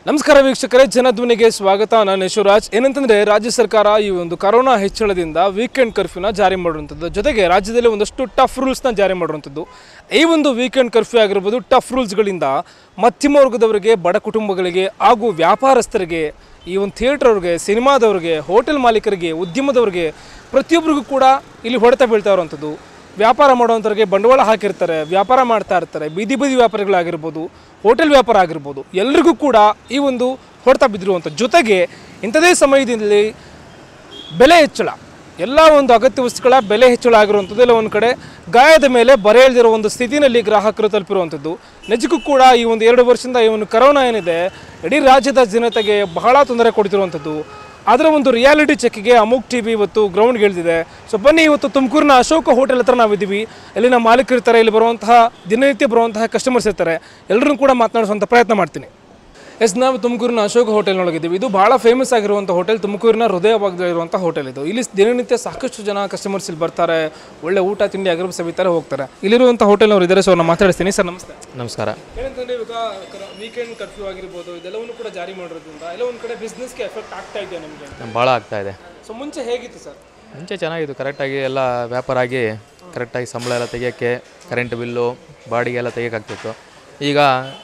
ನಮಸ್ಕಾರ ವೀಕ್ಷಕರೇ ಜನಧ್ವನಿಗೆ ಸ್ವಾಗತ ನಾನು ಯಶವರಾಜ್ ಏನಂತಂದ್ರೆ ರಾಜ್ಯ ಸರ್ಕಾರ ಈ ಒಂದು ಕರೋನಾ ಹೆಚ್ಚಳದಿಂದ ವೀಕೆಂಡ್ ಕರ್ಫ್ಯೂನ ಜಾರಿ ಮಾಡುವಂಥದ್ದು ಜೊತೆಗೆ ರಾಜ್ಯದಲ್ಲಿ ಒಂದಷ್ಟು ಟಫ್ ರೂಲ್ಸ್ನ ಜಾರಿ ಮಾಡುವಂಥದ್ದು ಈ ಒಂದು ವೀಕೆಂಡ್ ಕರ್ಫ್ಯೂ ಆಗಿರ್ಬೋದು ಟಫ್ ರೂಲ್ಸ್ಗಳಿಂದ ಮಧ್ಯಮ ವರ್ಗದವರಿಗೆ ಬಡ ಕುಟುಂಬಗಳಿಗೆ ಹಾಗೂ ವ್ಯಾಪಾರಸ್ಥರಿಗೆ ಈ ಒಂದು ಥಿಯೇಟ್ರವ್ರಿಗೆ ಸಿನಿಮಾದವ್ರಿಗೆ ಹೋಟೆಲ್ ಮಾಲೀಕರಿಗೆ ಉದ್ಯಮದವ್ರಿಗೆ ಪ್ರತಿಯೊಬ್ಬರಿಗೂ ಕೂಡ ಇಲ್ಲಿ ಹೊಡೆತ ಬೀಳ್ತಾ ಇರುವಂಥದ್ದು ವ್ಯಾಪಾರ ಮಾಡುವಂಥವ್ರಿಗೆ ಬಂಡವಾಳ ಹಾಕಿರ್ತಾರೆ ವ್ಯಾಪಾರ ಮಾಡ್ತಾ ಇರ್ತಾರೆ ಬೀದಿ ಬೀದಿ ವ್ಯಾಪಾರಿಗಳಾಗಿರ್ಬೋದು ಹೋಟೆಲ್ ವ್ಯಾಪಾರ ಆಗಿರ್ಬೋದು ಎಲ್ರಿಗೂ ಕೂಡ ಈ ಒಂದು ಹೊಡೆತ ಬಿದ್ದಿರುವಂಥ ಜೊತೆಗೆ ಇಂಥದೇ ಸಮಯದಲ್ಲಿ ಬೆಲೆ ಹೆಚ್ಚಳ ಎಲ್ಲ ಒಂದು ಅಗತ್ಯ ವಸ್ತುಗಳ ಬೆಲೆ ಹೆಚ್ಚಳ ಆಗಿರುವಂಥದ್ದು ಎಲ್ಲ ಒಂದು ಕಡೆ ಗಾಯದ ಮೇಲೆ ಬರೆ ಎಳ್ದಿರೋ ಒಂದು ಸ್ಥಿತಿನಲ್ಲಿ ಗ್ರಾಹಕರು ತಲುಪಿರುವಂಥದ್ದು ನಿಜಕ್ಕೂ ಕೂಡ ಈ ಒಂದು ಎರಡು ವರ್ಷದಿಂದ ಈ ಒಂದು ಕರೋನಾ ಏನಿದೆ ಇಡೀ ರಾಜ್ಯದ ಜನತೆಗೆ ಬಹಳ ತೊಂದರೆ ಕೊಡ್ತಿರುವಂಥದ್ದು ಅದರ ಒಂದು ರಿಯಾಲಿಟಿ ಚೆಕ್ಗೆ ಅಮುಕ್ ಟಿ ವಿ ಇವತ್ತು ಗ್ರೌಂಡ್ಗೆ ಇಳಿದಿದೆ ಸೊ ಬನ್ನಿ ಇವತ್ತು ತುಮಕೂರಿನ ಅಶೋಕ ಹೋಟೆಲ್ ಹತ್ರ ನಾವಿದ್ದೀವಿ ಇಲ್ಲಿನ ಮಾಲೀಕರು ಇರ್ತಾರೆ ಇಲ್ಲಿ ಬರುವಂತಹ ದಿನನಿತ್ಯ ಬರುವಂತಹ ಕಸ್ಟಮರ್ಸ್ ಇರ್ತಾರೆ ಎಲ್ಲರನ್ನೂ ಕೂಡ ಮಾತನಾಡಿಸುವಂಥ ಪ್ರಯತ್ನ ಮಾಡ್ತೀನಿ ಎಸ್ ನಾವು ತುಮಕೂರಿನ ಅಶೋಕ ಹೋಟೆಲ್ನೊಳಗಿದ್ದೀವಿ ಇದು ಬಹಳ ಫೇಮಸ್ ಆಗಿರುವಂಥ ಹೋಟೆಲ್ ತುಮಕೂರಿನ ಹೃದಯ ಭಾಗದಲ್ಲಿರುವಂಥ ಹೋಟೆಲ್ ಇದು ಇಲ್ಲಿ ದಿನನಿತ್ಯ ಸಾಕಷ್ಟು ಜನ ಕಸ್ಟಮರ್ಸ್ ಇಲ್ಲಿ ಬರ್ತಾರೆ ಒಳ್ಳೆ ಊಟ ತಿಂಡಿ ಆಗಿರೋ ಸವಿತಾರೆ ಹೋಗ್ತಾರೆ ಇಲ್ಲಿರುವಂಥ ಹೋಟೆಲ್ನವ್ರು ಇದ್ದಾರೆ ಸೊ ನಾನು ಮಾತಾಡಿಸ್ತೀನಿ ಸರ್ ನಮಸ್ತೆ ನಮಸ್ಕಾರ ಏನಂತಂದ್ರೆ ಇವಾಗ ವೀಕೆಂಡ್ ಕರ್ಫ್ಯೂ ಆಗಿರ್ಬೋದು ಇದೆಲ್ಲವನ್ನು ಕೂಡ ಜಾರಿ ಮಾಡಿರೋದ್ರಿಂದ ಎಲ್ಲ ಒಂದು ಕಡೆ ಬಿಸ್ನೆಸ್ಗೆ ಎಫೆಕ್ಟ್ ಆಗ್ತಾ ಇದೆಯಾ ನಿಮಗೆ ಭಾಳ ಆಗ್ತಾ ಇದೆ ಸೊ ಮುಂಚೆ ಹೇಗಿತ್ತು ಸರ್ ಮುಂಚೆ ಚೆನ್ನಾಗಿತ್ತು ಕರೆಕ್ಟಾಗಿ ಎಲ್ಲ ವ್ಯಾಪಾರ ಆಗಿ ಕರೆಕ್ಟಾಗಿ ಸಂಬಳ ಎಲ್ಲ ತೆಗಿಯೋಕ್ಕೆ ಕರೆಂಟ್ ಬಿಲ್ಲು ಬಾಡಿಗೆ ಎಲ್ಲ ತೆಗಿಯೋಕ್ಕಾಗ್ತಿತ್ತು ಈಗ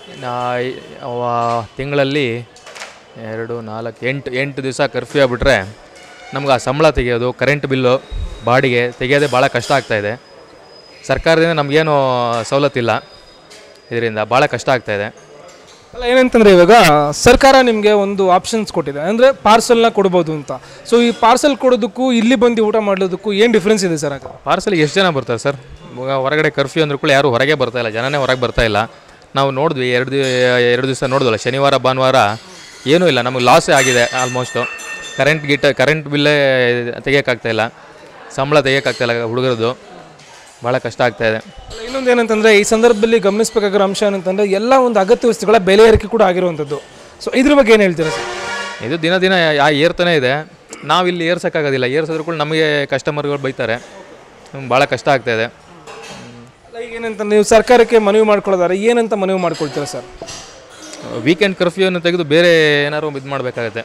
ತಿಂಗಳಲ್ಲಿ ಎರಡು ನಾಲ್ಕು ಎಂಟು ಎಂಟು ದಿವಸ ಕರ್ಫ್ಯೂ ಆಗಿಬಿಟ್ರೆ ನಮ್ಗೆ ಆ ಸಂಬಳ ತೆಗಿಯೋದು ಕರೆಂಟ್ ಬಿಲ್ಲು ಬಾಡಿಗೆ ತೆಗಿಯೋದೇ ಭಾಳ ಕಷ್ಟ ಆಗ್ತಾಯಿದೆ ಸರ್ಕಾರದಿಂದ ನಮಗೇನು ಸವಲತ್ತಿಲ್ಲ ಇದರಿಂದ ಭಾಳ ಕಷ್ಟ ಆಗ್ತಾಯಿದೆ ಅಲ್ಲ ಏನಂತಂದ್ರೆ ಇವಾಗ ಸರ್ಕಾರ ನಿಮಗೆ ಒಂದು ಆಪ್ಷನ್ಸ್ ಕೊಟ್ಟಿದೆ ಅಂದರೆ ಪಾರ್ಸಲ್ನ ಕೊಡ್ಬೋದು ಅಂತ ಸೊ ಈ ಪಾರ್ಸಲ್ ಕೊಡೋದಕ್ಕೂ ಇಲ್ಲಿ ಬಂದು ಊಟ ಮಾಡೋದಕ್ಕೂ ಏನು ಡಿಫ್ರೆನ್ಸ್ ಇದೆ ಸರ್ ಆಗ ಪಾರ್ಸಲ್ಗೆ ಎಷ್ಟು ಜನ ಬರ್ತಾರೆ ಸರ್ ಇವಾಗ ಹೊರಗಡೆ ಕರ್ಫ್ಯೂ ಅಂದ್ರೂ ಕೂಡ ಯಾರು ಹೊರಗೆ ಬರ್ತಾ ಇಲ್ಲ ಜನನೇ ಹೊರಗೆ ಬರ್ತಾ ಇಲ್ಲ ನಾವು ನೋಡಿದ್ವಿ ಎರಡು ದಿವ ಎರಡು ದಿವಸ ನೋಡಿದ್ವಲ್ಲ ಶನಿವಾರ ಭಾನುವಾರ ಏನೂ ಇಲ್ಲ ನಮಗೆ ಲಾಸೇ ಆಗಿದೆ ಆಲ್ಮೋಸ್ಟು ಕರೆಂಟ್ ಗಿಟ್ಟ ಕರೆಂಟ್ ಬಿಲ್ಲೇ ತೆಗಿಯೋಕ್ಕಾಗ್ತಾ ಇಲ್ಲ ಸಂಬಳ ತೆಗಿಯೋಕ್ಕಾಗ್ತಾ ಇಲ್ಲ ಹುಡುಗರದು ಭಾಳ ಕಷ್ಟ ಆಗ್ತಾ ಇದೆ ಅಲ್ಲ, ಇನ್ನೊಂದು ಏನಂತಂದ್ರೆ ಈ ಸಂದರ್ಭದಲ್ಲಿ ಗಮನಿಸಬೇಕಾಗಿರೋ ಅಂಶ ಏನಂತಂದ್ರೆ ಎಲ್ಲ ಒಂದು ಅಗತ್ಯ ವಸ್ತುಗಳ ಬೆಲೆ ಏರಿಕೆ ಕೂಡ ಆಗಿರುವಂಥದ್ದು ಸೊ ಇದ್ರ ಬಗ್ಗೆ ಏನು ಹೇಳ್ತೀರಾ ಸರ್ ಇದು ದಿನ ದಿನ ಯಾ ಏರ್ತಾನೆ ಇದೆ ನಾವು ಇಲ್ಲಿ ಏರ್ಸೋಕ್ಕಾಗೋದಿಲ್ಲ ಏರ್ಸಿದ್ರು ಕೂಡ ನಮಗೆ ಕಸ್ಟಮರ್ಗಳು ಬೈತಾರೆ ಭಾಳ ಕಷ್ಟ ಆಗ್ತಾ ಇದೆ ಅಲ್ಲ, ಈಗ ಏನಂತ ನೀವು ಸರ್ಕಾರಕ್ಕೆ ಮನವಿ ಮಾಡ್ಕೊಳ್ಳೋದಾರೆ ಏನಂತ ಮನವಿ ಮಾಡ್ಕೊಳ್ತೀರಾ ಸರ್ ವೀಕೆಂಡ್ ಕರ್ಫ್ಯೂನ ತೆಗೆದು ಬೇರೆ ಏನಾದ್ರು ಇದು ಮಾಡಬೇಕಾಗತ್ತೆ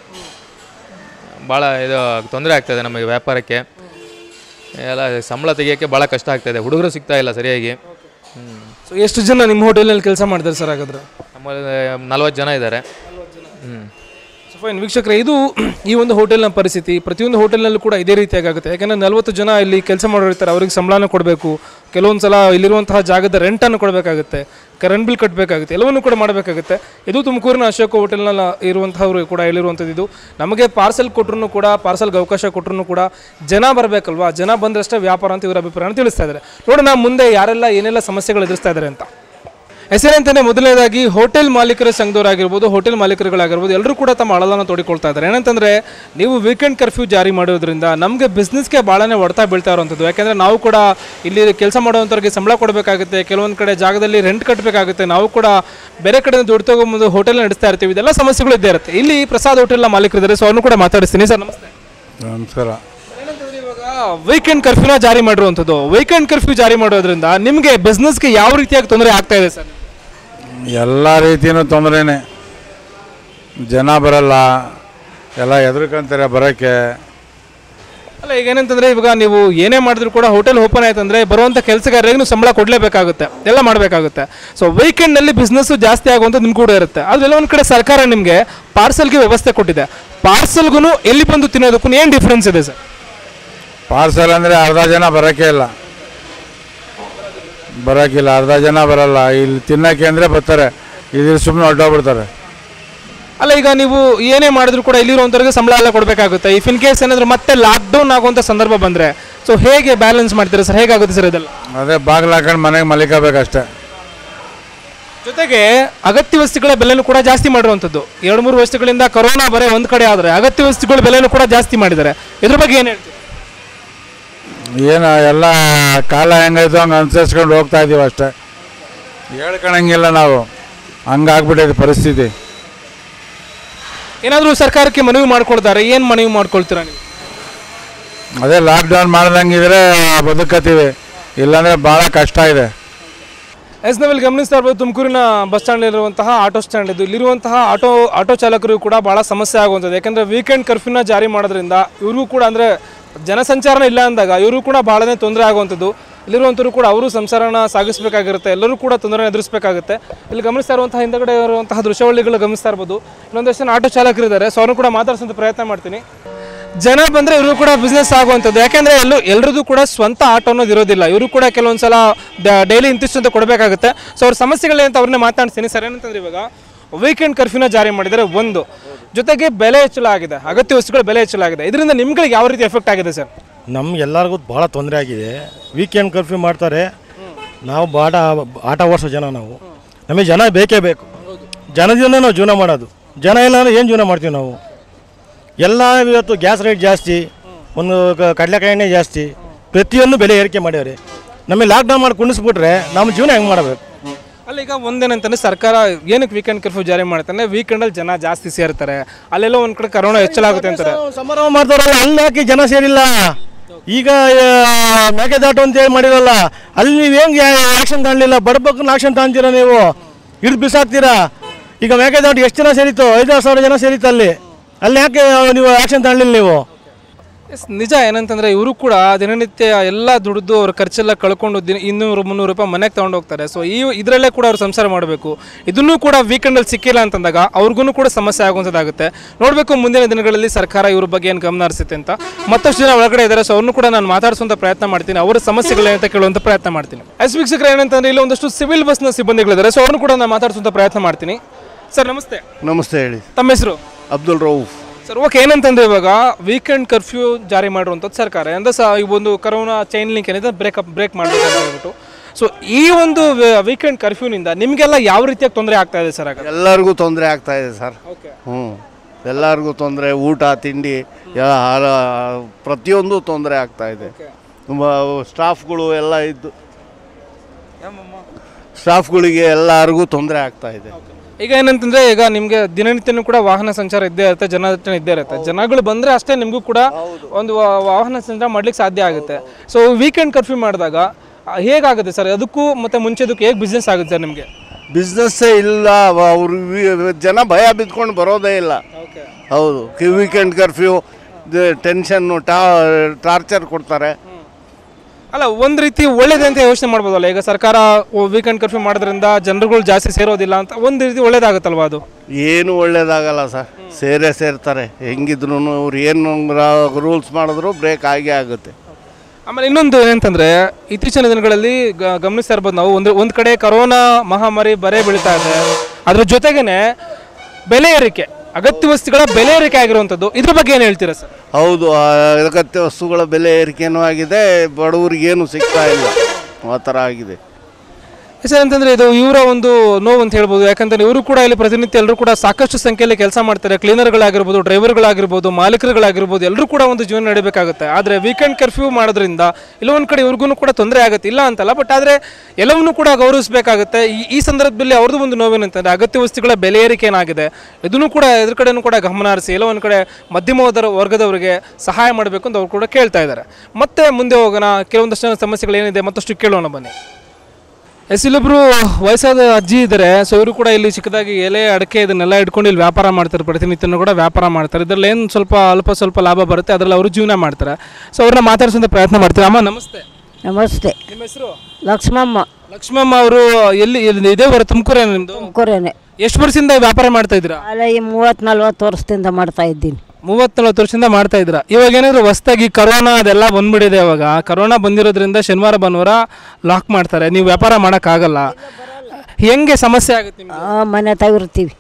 ಭಾಳ ಇದು ತೊಂದರೆ ಆಗ್ತಾಯಿದೆ ನಮಗೆ ವ್ಯಾಪಾರಕ್ಕೆ ಎಲ್ಲ ಸಂಬಳ ತೆಗಿಯೋಕ್ಕೆ ಭಾಳ ಕಷ್ಟ ಆಗ್ತಾಯಿದೆ ಹುಡುಗರು ಸಿಗ್ತಾ ಇಲ್ಲ ಸರಿಯಾಗಿ ಹ್ಮ್. ಸೊ ಎಷ್ಟು ಜನ ನಿಮ್ಮ ಹೋಟೆಲ್ನಲ್ಲಿ ಕೆಲಸ ಮಾಡ್ತಾರೆ ಸರ್ ಹಾಗಾದ್ರೆ ನಮ್ಮಲ್ಲಿ ನಲ್ವತ್ತು ಜನ ಇದ್ದಾರೆ ಹ್ಞೂ ಸೊ ಫೈನ್ ವೀಕ್ಷಕರೇ ಇದು ಈ ಒಂದು ಹೋಟೆಲ್ನ ಪರಿಸ್ಥಿತಿ ಪ್ರತಿಯೊಂದು ಹೋಟೆಲ್ನಲ್ಲೂ ಕೂಡ ಇದೇ ರೀತಿಯಾಗಿ ಆಗುತ್ತೆ ಯಾಕಂದರೆ ನಲವತ್ತು ಜನ ಇಲ್ಲಿ ಕೆಲಸ ಮಾಡೋರಿರ್ತಾರೆ ಅವ್ರಿಗೆ ಸಂಬಳನ ಕೊಡಬೇಕು ಕೆಲವೊಂದು ಸಲ ಇಲ್ಲಿರುವಂತಹ ಜಾಗದ ರೆಂಟನ್ನು ಕೊಡಬೇಕಾಗುತ್ತೆ ಕರೆಂಟ್ ಬಿಲ್ ಕಟ್ಟಬೇಕಾಗುತ್ತೆ ಎಲ್ಲವನ್ನೂ ಕೂಡ ಮಾಡಬೇಕಾಗುತ್ತೆ ಇದು ತುಮಕೂರಿನ ಅಶೋಕ ಹೋಟೆಲ್ನಲ್ಲಿ ಇರುವಂಥವ್ರು ಕೂಡ ಇಲ್ಲಿರುವಂಥದ್ದು ಇದು ನಮಗೆ ಪಾರ್ಸಲ್ ಕೊಟ್ಟರು ಕೂಡ ಪಾರ್ಸಲ್ಗೆ ಅವಕಾಶ ಕೊಟ್ಟರು ಕೂಡ ಜನ ಬರಬೇಕಲ್ವಾ ಜನ ಬಂದರಷ್ಟೇ ವ್ಯಾಪಾರ ಅಂತ ಇವರ ಅಭಿಪ್ರಾಯನ ತಿಳಿಸ್ತಾ ಇದ್ದಾರೆ ನೋಡೋಣ ಮುಂದೆ ಯಾರೆಲ್ಲ ಏನೆಲ್ಲ ಸಮಸ್ಯೆಗಳು ಎದುರಿಸ್ತಾ ಇದ್ದಾರೆ ಅಂತ ಹೆಸರೇಂತಾನೆ ಮೊದಲನೇದಾಗಿ ಹೋಟೆಲ್ ಮಾಲೀಕರ ಸಂಘದವರಾಗಿರ್ಬೋದು ಹೋಟೆಲ್ ಮಾಲೀಕರುಗಳಾಗಿರ್ಬೋದು ಎಲ್ಲರೂ ಕೂಡ ತಮ್ಮ ಅಳಲನ್ನು ತೋಡಿಕೊಳ್ತಾ ಇದ್ದಾರೆ ಏನಂತಂದ್ರೆ ನೀವು ವೀಕೆಂಡ್ ಕರ್ಫ್ಯೂ ಜಾರಿ ಮಾಡೋದ್ರಿಂದ ನಮಗೆ ಬಿಸ್ನೆಸ್ಗೆ ಭಾಳನೇ ಹೊಡ್ತಾ ಬೀಳ್ತಾ ಇರುವಂಥದ್ದು ಯಾಕೆಂದರೆ ನಾವು ಕೂಡ ಇಲ್ಲಿ ಕೆಲಸ ಮಾಡುವಂಥವ್ರಿಗೆ ಸಂಬಳ ಕೊಡಬೇಕಾಗುತ್ತೆ ಕೆಲವೊಂದು ಕಡೆ ಜಾಗದಲ್ಲಿ ರೆಂಟ್ ಕಟ್ಟಬೇಕಾಗುತ್ತೆ ನಾವು ಕೂಡ ಬೇರೆ ಕಡೆ ದುಡ್ಡು ತಗೊಂಬಂದು ಹೋಟೆಲ್ ನಡೆಸ್ತಾ ಇರ್ತೀವಿ ಇದೆಲ್ಲ ಸಮಸ್ಯೆಗಳು ಇದ್ದೇ ಇರುತ್ತೆ ಇಲ್ಲಿ ಪ್ರಸಾದ್ ಹೋಟೆಲ್ನ ಮಾಲೀಕರಿದ್ದಾರೆ ಸೊ ಅವ್ರನ್ನು ಕೂಡ ಮಾತಾಡಿಸ್ತೀನಿ ಸರ್ ನಮಸ್ತೆ ನಮಸ್ಕಾರ ಏನಂತಂದ್ರೆ ಇವಾಗ ವೀಕೆಂಡ್ ಕರ್ಫ್ಯೂನ ಜಾರಿ ಮಾಡಿರುವಂಥದ್ದು ವೀಕೆಂಡ್ ಕರ್ಫ್ಯೂ ಜಾರಿ ಮಾಡೋದ್ರಿಂದ ನಿಮಗೆ ಬಿಸ್ನೆಸ್ಗೆ ಯಾವ ರೀತಿಯಾಗಿ ತೊಂದರೆ ಆಗ್ತಾ ಇದೆ ಸರ್ ಎಲ್ಲ ರೀತಿಯೂ ತೊಂದರೆನೇ ಜನ ಬರಲ್ಲ ಎಲ್ಲ ಹೆದರ್ಕೊಂತಾರೆ ಬರೋಕ್ಕೆ ಅಲ್ಲ ಈಗ ಏನಂತಂದ್ರೆ ಇವಾಗ ನೀವು ಏನೇ ಮಾಡಿದ್ರು ಕೂಡ ಹೋಟೆಲ್ ಓಪನ್ ಆಯ್ತಂದ್ರೆ ಬರುವಂತ ಕೆಲಸಗಾರರಿಗೆ ಸಂಬಳ ಕೊಡಲೇಬೇಕಾಗುತ್ತೆ ಎಲ್ಲ ಮಾಡಬೇಕಾಗುತ್ತೆ ಸೊ ವೀಕೆಂಡ್ನಲ್ಲಿ ಬಿಸ್ನೆಸ್ ಜಾಸ್ತಿ ಆಗುವಂಥದ್ದು ನಿಮ್ಗೆ ಕೂಡ ಇರುತ್ತೆ ಅದೆಲ್ಲ ಒಂದು ಕಡೆ ಸರ್ಕಾರ ನಿಮಗೆ ಪಾರ್ಸಲ್ಗೆ ವ್ಯವಸ್ಥೆ ಕೊಟ್ಟಿದೆ ಪಾರ್ಸಲ್ಗೂ ಎಲ್ಲಿ ಬಂದು ತಿನ್ನೋದಕ್ಕೂ ಏನು ಡಿಫ್ರೆನ್ಸ್ ಇದೆ ಸರ್ ಪಾರ್ಸಲ್ ಅಂದರೆ ಅರ್ಧ ಜನ ಬರೋಕ್ಕೆ ಇಲ್ಲ ಬರೋಕ್ಕಿಲ್ಲ ಅರ್ಧ ಜನ ಬರಲ್ಲ ಇಲ್ಲಿ ತಿನ್ನೋಕ್ಕೆ ಅಂದರೆ ಬರ್ತಾರೆ ಇಲ್ಲಿ ಸುಮ್ಮನೆ ಹೊರಟೋಗ್ಬಿಡ್ತಾರೆ ಅಲ್ಲ ಈಗ ನೀವು ಏನೇ ಮಾಡಿದ್ರು ಕೂಡ ಇಲ್ಲಿರುವಂಥವ್ರಿಗೆ ಸಂಬಳ ಎಲ್ಲ ಕೊಡಬೇಕಾಗುತ್ತೆ ಇಫ್ ಇನ್ ಕೇಸ್ ಏನಾದರೂ ಮತ್ತೆ ಲಾಕ್ಡೌನ್ ಆಗುವಂಥ ಸಂದರ್ಭ ಬಂದರೆ ಸೊ ಹೇಗೆ ಬ್ಯಾಲೆನ್ಸ್ ಮಾಡ್ತೀರಾ ಸರ್ ಹೇಗಾಗುತ್ತೆ ಸರ್ ಇದೆಲ್ಲ ಅದೇ ಬಾಗಿಲು ಹಾಕೊಂಡು ಮನೆಗೆ ಮಲಿಕೋಬೇಕಷ್ಟೇ ಜೊತೆಗೆ ಅಗತ್ಯ ವಸ್ತುಗಳ ಬೆಲೆನೂ ಕೂಡ ಜಾಸ್ತಿ ಮಾಡಿರುವಂಥದ್ದು ಎರಡು ಮೂರು ವರ್ಷಗಳಿಂದ ಕೊರೋನಾ ಬರೀ ಒಂದು ಕಡೆ ಆದರೆ ಅಗತ್ಯ ವಸ್ತುಗಳ ಬೆಲೆನೂ ಕೂಡ ಜಾಸ್ತಿ ಮಾಡಿದ್ದಾರೆ ಇದ್ರ ಬಗ್ಗೆ ಏನು ಹೇಳ್ತೀವಿ ಏನು ಎಲ್ಲ ಕಾಲ ಹೆಂಗಾಯ್ತು ಹಂಗೆ ಅನುಸರಿಸ್ಕೊಂಡು ಹೋಗ್ತಾ ಇದ್ದೀವಿ ಅಷ್ಟೇ ಹೇಳ್ಕೊಳಂಗಿಲ್ಲ ನಾವು ಹಂಗಾಗ್ಬಿಟ್ಟೈತೆ ಪರಿಸ್ಥಿತಿ ಏನಾದರೂ ಸರ್ಕಾರಕ್ಕೆ ಮನವಿ ಮಾಡ್ಕೊಳ್ತಾರೆ ಏನು ಮನವಿ ಮಾಡ್ಕೊಳ್ತೀರಾ ನೀವು ಅದೇ ಲಾಕ್ಡೌನ್ ಮಾಡ್ದಂಗಿದ್ರೆ ಬದುಕತ್ತೀವಿ ಇಲ್ಲಾಂದರೆ ಭಾಳ ಕಷ್ಟ ಇದೆ ಎಸ್ ನಾವಿಲ್ಲಿ ಗಮನಿಸ್ತಾ ಇರ್ಬೋದು ತುಮಕೂರಿನ ಬಸ್ ಸ್ಟ್ಯಾಂಡಲ್ಲಿರುವಂತಹ ಆಟೋ ಸ್ಟ್ಯಾಂಡ್ ಇದು ಇಲ್ಲಿರುವಂತಹ ಆಟೋ ಆಟೋ ಚಾಲಕರು ಕೂಡ ಭಾಳ ಸಮಸ್ಯೆ ಆಗುವಂಥದ್ದು ಯಾಕಂದರೆ ವೀಕೆಂಡ್ ಕರ್ಫ್ಯೂನ ಜಾರಿ ಮಾಡೋದ್ರಿಂದ ಇವರು ಕೂಡ ಅಂದರೆ ಜನಸಂಚಾರನ ಇಲ್ಲ ಅಂದಾಗ ಇವರು ಕೂಡ ಭಾಳನೇ ತೊಂದರೆ ಆಗುವಂಥದ್ದು ಇಲ್ಲಿರುವಂಥವ್ರು ಕೂಡ ಅವರು ಸಂಸಾರನ ಸಾಗಿಸಬೇಕಾಗಿರುತ್ತೆ ಎಲ್ಲರೂ ಕೂಡ ತೊಂದರೆ ಎದುರಿಸಬೇಕಾಗುತ್ತೆ ಇಲ್ಲಿ ಗಮನಿಸ್ತಾ ಇರುವಂತಹ ಹಿಂದಗಡೆ ಇರುವಂತಹ ದೃಶ್ಯಾವಳಿಗಳು ಗಮನಿಸ್ತಾ ಇರ್ಬೋದು ಇನ್ನೊಂದಷ್ಟು ಜನ ಆಟೋ ಚಾಲಕರಿದ್ದಾರೆ ಸೊ ಅವ್ರನ್ನು ಕೂಡ ಮಾತಾಡ್ಸೋಂಥ ಪ್ರಯತ್ನ ಮಾಡ್ತೀನಿ ಜನ ಬಂದರೆ ಇವರು ಕೂಡ ಬಿಸ್ನೆಸ್ ಆಗುವಂಥದ್ದು ಯಾಕೆಂದರೆ ಎಲ್ಲೂ ಎಲ್ರದ್ದು ಕೂಡ ಸ್ವಂತ ಆಟೋ ಅನ್ನೋದು ಇರೋದಿಲ್ಲ ಇವರು ಕೂಡ ಕೆಲವೊಂದ್ಸಲ ಡೈಲಿ ಇಂತಿಷ್ಟು ಅಂತ ಕೊಡಬೇಕಾಗುತ್ತೆ ಸೊ ಅವ್ರ ಸಮಸ್ಯೆಗಳೇನಂತ ಅವ್ರನ್ನೇ ಮಾತಾಡ್ತೀನಿ ಸರ್ ಏನಂತಂದ್ರೆ ಇವಾಗ ವೀಕೆಂಡ್ ಕರ್ಫ್ಯೂನ ಜಾರಿ ಮಾಡಿದರೆ ಒಂದು ಜೊತೆಗೆ ಬೆಲೆ ಹೆಚ್ಚಳ ಆಗಿದೆ ಅಗತ್ಯ ವಸ್ತುಗಳ ಬೆಲೆ ಹೆಚ್ಚಳ ಆಗಿದೆ ಇದರಿಂದ ನಿಮ್ಗಳಿಗೆ ಯಾವ ರೀತಿ ಎಫೆಕ್ಟ್ ಆಗಿದೆ ಸರ್ ನಮ್ಗೆಲ್ಲರಿಗೂ ಭಾಳ ತೊಂದರೆ ಆಗಿದೆ ವೀಕೆಂಡ್ ಕರ್ಫ್ಯೂ ಮಾಡ್ತಾರೆ ನಾವು ಬಾಟ ಆಟ ಓಡಿಸೋ ಜನ ನಾವು ನಮಗೆ ಜನ ಬೇಕೇ ಬೇಕು ಜನದಿಂದ ನಾವು ಜೀವನ ಮಾಡೋದು ಜನ ಇಲ್ಲ ಅಂದ್ರೆ ಏನು ಜೀವನ ಮಾಡ್ತೀವಿ ನಾವು ಎಲ್ಲ ಇವತ್ತು ಗ್ಯಾಸ್ ರೇಟ್ ಜಾಸ್ತಿ ಒಂದು ಕ- ಕಡಲೆಕಾಯಿ ಎಣ್ಣೆ ಜಾಸ್ತಿ ಪ್ರತಿಯೊಂದು ಬೆಲೆ ಏರಿಕೆ ಮಾಡ್ಯಾವ್ರಿ ನಮಗೆ ಲಾಕ್ಡೌನ್ ಮಾಡಿ ಕುಣಿಸ್ಬಿಟ್ರೆ ನಮ್ಮ ಜೀವನ ಹೆಂಗೆ ಮಾಡಬೇಕು ಅಲ್ಲ ಈಗ ಒಂದೇನಂತಂದ್ರೆ ಸರ್ಕಾರ ಏನಕ್ಕೆ ವೀಕೆಂಡ್ ಕರ್ಫ್ಯೂ ಜಾರಿ ಮಾಡ್ತಾನೆ ವೀಕೆಂಡಲ್ಲಿ ಜನ ಜಾಸ್ತಿ ಸೇರ್ತಾರೆ ಅಲ್ಲೆಲ್ಲ ಒಂದು ಕಡೆ ಕರೋನಾ ಹೆಚ್ಚಳ ಆಗುತ್ತೆ ಅಂತಾರೆ ಸಮಾರಂಭ ಮಾಡ್ತಾರಲ್ಲ ಅಲ್ಲಿ ಯಾಕೆ ಜನ ಸೇರಿಲ್ಲ ಈಗ ಆ, ಮೇಕೆದಾಟು ಅಂತ ಹೇಳಿ ಮಾಡಿರಲ್ಲ ಅಲ್ಲಿ ನೀವು ಹೆಂಗೆ ಆಕ್ಷನ್ ತಗೊಳ್ಳಿಲ್ಲ ಬಡಬಗ್ಗನ ಆಕ್ಷನ್ ತಗೊಂತೀರಾ ನೀವು ಹಿಡಿದು ಬಿಸಾಕ್ತೀರಾ ಈಗ ಮೇಕೆದಾಟು ಎಷ್ಟು ಜನ ಸೇರಿತ್ತು ಐದಾರು ಸಾವಿರ ಜನ ಸೇರಿತ್ತು ಅಲ್ಲಿ ಅಲ್ಲಿ ಯಾಕೆ ನೀವು ಆಕ್ಷನ್ ತಗೊಳ್ಳಿಲ್ಲ ನೀವು ಎಸ್ ನಿಜ ಏನಂತಂದ್ರೆ ಇವರು ಕೂಡ ದಿನನಿತ್ಯ ಎಲ್ಲ ದುಡಿದು ಅವ್ರ ಖರ್ಚೆಲ್ಲ ಕಳ್ಕೊಂಡು ದಿನ ಇನ್ನೂರು ಮುನ್ನೂರು ರೂಪಾಯಿ ಮನೆಗೆ ತಗೊಂಡು ಹೋಗ್ತಾರೆ ಸೊ ಈ ಇದರಲ್ಲೇ ಕೂಡ ಅವ್ರು ಸಂಸಾರ ಮಾಡಬೇಕು ಇದನ್ನೂ ಕೂಡ ವೀಕೆಂಡಲ್ಲಿ ಸಿಕ್ಕಿಲ್ಲ ಅಂತಂದಾಗ ಅವ್ರಿಗೂ ಕೂಡ ಸಮಸ್ಯೆ ಆಗುವಂಥದ್ದಾಗುತ್ತೆ ನೋಡಬೇಕು ಮುಂದಿನ ದಿನಗಳಲ್ಲಿ ಸರ್ಕಾರ ಇವ್ರ ಬಗ್ಗೆ ಏನು ಗಮನ ಹರಿಸುತ್ತೆ ಅಂತ ಮತ್ತಷ್ಟು ಜನ ಒಳಗಡೆ ಇದ್ದಾರೆ ಸೊ ಅವ್ರನ್ನೂ ಕೂಡ ನಾನು ಮಾತಾಡಿಸುವಂಥ ಪ್ರಯತ್ನ ಮಾಡ್ತೀನಿ ಅವರ ಸಮಸ್ಯೆಗಳೇನಂತ ಕೇಳುವಂಥ ಪ್ರಯತ್ನ ಮಾಡ್ತೀನಿ ಎಸ್ ವೀಕ್ಷಕರು ಏನಂತಂದ್ರೆ ಇಲ್ಲಿ ಒಂದಷ್ಟು ಸಿವಿಲ್ ಬಸ್ನ ಸಿಬ್ಬಂದಿಗಳಿದ್ದಾರೆ ಸೊ ಅವ್ರನ್ನೂ ಕೂಡ ನಾನು ಮಾತಾಡಿಸುವಂಥ ಪ್ರಯತ್ನ ಮಾಡ್ತೀನಿ ಸರ್ ನಮಸ್ತೆ ನಮಸ್ತೆ ಹೇಳಿ ತಮ್ಮ ಹೆಸರು ಅಬ್ದುಲ್ ರೌಫ್ ಸರ್ ಓಕೆ ಏನಂತಂದ್ರೆ ಇವಾಗ ವೀಕೆಂಡ್ ಕರ್ಫ್ಯೂ ಜಾರಿ ಮಾಡಿರುವಂಥದ್ದು ಸರ್ಕಾರ ಅಂದ್ರೆ ಸಹ ಈ ಒಂದು ಕರೋನಾ ಚೈನ್ ಲಿಂಕ್ ಏನಿದೆ ಬ್ರೇಕ್ ಅಪ್ ಬ್ರೇಕ್ ಮಾಡಬೇಕು ಅಂತ ಹೇಳ್ಬಿಟ್ಟು ಸೊ ಈ ಒಂದು ವೀಕೆಂಡ್ ಕರ್ಫ್ಯೂನಿಂದ ನಿಮಗೆಲ್ಲ ಯಾವ ರೀತಿಯಾಗಿ ತೊಂದರೆ ಆಗ್ತಾ ಇದೆ ಸರ್ ಆಗ ಎಲ್ಲರಿಗೂ ತೊಂದರೆ ಆಗ್ತಾ ಇದೆ ಸರ್ ಓಕೆ ಹ್ಞೂ ಎಲ್ಲರಿಗೂ ತೊಂದರೆ ಊಟ ತಿಂಡಿ ಯ- ಆ- ಪ್ರತಿಯೊಂದು ತೊಂದರೆ ಆಗ್ತಾ ಇದೆ ತುಂಬ ಸ್ಟಾಫ್ಗಳು ಎಲ್ಲ ಇದ್ದು ಸ್ಟಾಫ್ಗಳಿಗೆ ಎಲ್ಲರಿಗೂ ತೊಂದರೆ ಆಗ್ತಾ ಇದೆ ಈಗ ಏನಂತಂದ್ರೆ ಈಗ ನಿಮಗೆ ದಿನನಿತ್ಯನೂ ಕೂಡ ವಾಹನ ಸಂಚಾರ ಇದ್ದೇ ಇರುತ್ತೆ ಜನದಟ್ಟಣೆ ಇದ್ದೇ ಇರುತ್ತೆ ಜನಗಳು ಬಂದ್ರೆ ಅಷ್ಟೇ ನಿಮಗೂ ಕೂಡ ಒಂದು ವಾ- ವಾಹನ ಸಂಚಾರ ಮಾಡ್ಲಿಕ್ಕೆ ಸಾಧ್ಯ ಆಗುತ್ತೆ ಸೊ ವೀಕೆಂಡ್ ಕರ್ಫ್ಯೂ ಮಾಡಿದಾಗ ಆ, ಹೇಗಾಗುತ್ತೆ ಸರ್ ಅದಕ್ಕೂ ಮತ್ತೆ ಮುಂಚೆದಕ್ಕೂ ಹೇಗೆ ಬಿಸ್ನೆಸ್ ಆಗುತ್ತೆ ಸರ್ ನಿಮಗೆ ಬಿಸ್ನೆಸ್ಸೇ ಇಲ್ಲ ಅವರು ಜನ ಭಯ ಬಿದ್ಕೊಂಡು ಬರೋದೇ ಇಲ್ಲ ಓಕೆ ಹೌದು ವೀಕೆಂಡ್ ಕರ್ಫ್ಯೂ ಟೆನ್ಷನ್ನು ಟಾ ಟಾರ್ಚರ್ ಕೊಡ್ತಾರೆ ಅಲ್ಲ ಒಂದ್ ರೀತಿ ಒಳ್ಳೇದೇ ಅಂತ ಯೋಚನೆ ಮಾಡ್ಬೋದಲ್ಲ ಈಗ ಸರ್ಕಾರ ವೀಕೆಂಡ್ ಕರ್ಫ್ಯೂ ಮಾಡೋದ್ರಿಂದ ಜನರುಗಳು ಜಾಸ್ತಿ ಸೇರೋದಿಲ್ಲ ಅಂತ ಒಂದ್ ರೀತಿ ಒಳ್ಳೇದಾಗುತ್ತಲ್ವಾ ಅದು ಏನು ಒಳ್ಳೇದಾಗಲ್ಲ ಸರ್ ಸೇರೇ ಸೇರ್ತಾರೆ ಹೆಂಗಿದ್ರು ಅವ್ರು ಏನು ರೂಲ್ಸ್ ಮಾಡಿದ್ರು ಬ್ರೇಕ್ ಆಗೇ ಆಗುತ್ತೆ ಆಮೇಲೆ ಇನ್ನೊಂದು ಏನಂತಂದ್ರೆ ಇತ್ತೀಚಿನ ದಿನಗಳಲ್ಲಿ ಗ- ಗಮನಿಸ್ತಾ ಇರ್ಬೋದು ನಾವು ಒಂದು ಒಂದ್ ಕಡೆ ಕರೋನಾ ಮಹಾಮಾರಿ ಬರೇ ಬೀಳ್ತಾ ಇದೆ ಅದ್ರ ಜೊತೆಗೇನೆ ಬೆಲೆ ಏರಿಕೆ ಅಗತ್ಯ ವಸ್ತುಗಳ ಬೆಲೆ ಏರಿಕೆ ಆಗಿರುವಂಥದ್ದು ಇದ್ರ ಬಗ್ಗೆ ಏನು ಹೇಳ್ತೀರಾ ಸರ್ ಹೌದು ಆ ಅಗತ್ಯ ವಸ್ತುಗಳ ಬೆಲೆ ಏರಿಕೆನೂ ಆಗಿದೆ ಬಡವರಿಗೇನು ಸಿಗ್ತಾ ಇಲ್ಲ ಆ ಥರ ಆಗಿದೆ ಸರ್ ಅಂತಂದ್ರೆ ಇದು ಇವರ ಒಂದು ನೋವು ಅಂತ ಹೇಳ್ಬೋದು ಯಾಕಂದ್ರೆ ಇವರು ಕೂಡ ಇಲ್ಲಿ ಪ್ರತಿನಿತ್ಯ ಎಲ್ಲರೂ ಕೂಡ ಸಾಕಷ್ಟು ಸಂಖ್ಯೆಯಲ್ಲಿ ಕೆಲಸ ಮಾಡ್ತಾರೆ ಕ್ಲೀನರ್ಗಳಾಗಿರ್ಬೋದು ಡ್ರೈವರ್ಗಳಾಗಿರ್ಬೋದು ಮಾಲೀಕರುಗಳಾಗಿರ್ಬೋದು ಎಲ್ಲರೂ ಕೂಡ ಒಂದು ಜೀವನ ನಡಿಬೇಕಾಗುತ್ತೆ ಆದರೆ ವೀಕೆಂಡ್ ಕರ್ಫ್ಯೂ ಮಾಡೋದ್ರಿಂದ ಇಲ್ಲೊಂದು ಕಡೆ ಇವ್ರಿಗೂ ಕೂಡ ತೊಂದರೆ ಆಗುತ್ತೆ ಇಲ್ಲ ಅಂತಲ್ಲ ಬಟ್ ಆದರೆ ಎಲ್ಲವನ್ನೂ ಕೂಡ ಗೌರವಿಸಬೇಕಾಗುತ್ತೆ ಈ ಈ ಸಂದರ್ಭದಲ್ಲಿ ಅವ್ರದ್ದು ಒಂದು ನೋವೇನಂತಂದ್ರೆ ಅಗತ್ಯ ವಸ್ತುಗಳ ಬೆಲೆ ಏರಿಕೆ ಏನಾಗಿದೆ ಇದನ್ನು ಕೂಡ ಎದುರು ಕಡೆನೂ ಕೂಡ ಗಮನ ಹರಿಸಿ ಎಲ್ಲೋ ಒಂದು ಕಡೆ ಮಧ್ಯಮ ವರ್ಗದ- ವರ್ಗದವರಿಗೆ ಸಹಾಯ ಮಾಡಬೇಕು ಅಂತ ಅವ್ರು ಕೂಡ ಕೇಳ್ತಾ ಇದ್ದಾರೆ ಮತ್ತೆ ಮುಂದೆ ಹೋಗೋಣ ಕೆಲವೊಂದಷ್ಟು ಜನ ಸಮಸ್ಯೆಗಳು ಏನಿದೆ ಮತ್ತಷ್ಟು ಕೇಳೋಣ ಬನ್ನಿ ಎಸ್ ಇಲ್ಲೊಬ್ರು ವಯಸ್ಸಾದ ಅಜ್ಜಿ ಇದ್ದಾರೆ ಸೊ ಇವರು ಕೂಡ ಇಲ್ಲಿ ಚಿಕ್ಕದಾಗಿ ಎಲೆ ಅಡಕೆ ಇದನ್ನೆಲ್ಲ ಇಟ್ಕೊಂಡು ಇಲ್ಲಿ ವ್ಯಾಪಾರ ಮಾಡ್ತಾರೆ ಪ್ರತಿನಿತ್ಯನೂ ಕೂಡ ವ್ಯಾಪಾರ ಮಾಡ್ತಾರೆ ಇದರಲ್ಲಿ ಏನು ಸ್ವಲ್ಪ ಅಲ್ಪ ಸ್ವಲ್ಪ ಲಾಭ ಬರುತ್ತೆ ಅದರಲ್ಲಿ ಅವರು ಜೀವನ ಮಾಡ್ತಾರೆ ಸೊ ಅವ್ರನ್ನ ಮಾತಾಡ್ಸೋಂಥ ಪ್ರಯತ್ನ ಮಾಡ್ತಾರೆ ಅಮ್ಮ ನಮಸ್ತೆ ನಮಸ್ತೆ ನಿಮ್ಮ ಹೆಸರು ಲಕ್ಷ್ಮಮ್ಮ ಲಕ್ಷ್ಮಮ್ಮ ಅವರು ಎಲ್ಲಿ ಎಲ್ಲಿ- ಇದೇ ಬರ ತುಮಕೂರೇ ನಿಮ್ಮದು ತುಮಕೂರೇನೆ ಎಷ್ಟು ವರ್ಷದಿಂದ ವ್ಯಾಪಾರ ಮಾಡ್ತಾ ಇದ್ದೀರಾ ಅಲ್ಲ ಈ ಮೂವತ್ತು ನಲ್ವತ್ತು ವರ್ಷದಿಂದ ಮಾಡ್ತಾ ಇದ್ದೀನಿ ಮೂವತ್ತು ನಲ್ವತ್ತು ವರ್ಷದಿಂದ ಮಾಡ್ತಾ ಇದ್ದೀರಾ ಇವಾಗ ಏನಾದ್ರು ಹೊಸ್ದಾಗಿ ಕರೋನಾ ಅದೆಲ್ಲ ಬಂದ್ಬಿಟ್ಟಿದೆ ಇವಾಗ ಕರೋನಾ ಬಂದಿರೋದ್ರಿಂದ ಶನಿವಾರ ಭಾನುವಾರ ಲಾಕ್ ಮಾಡ್ತಾರೆ ನೀವು ವ್ಯಾಪಾರ ಮಾಡೋಕ್ಕಾಗಲ್ಲ ಹೆಂಗೆ ಸಮಸ್ಯೆ ಆಗುತ್ತೆ ನಿಮ್ಗೆ ಆ, ಮನೆ ತಗಿರ್ತೀವಿ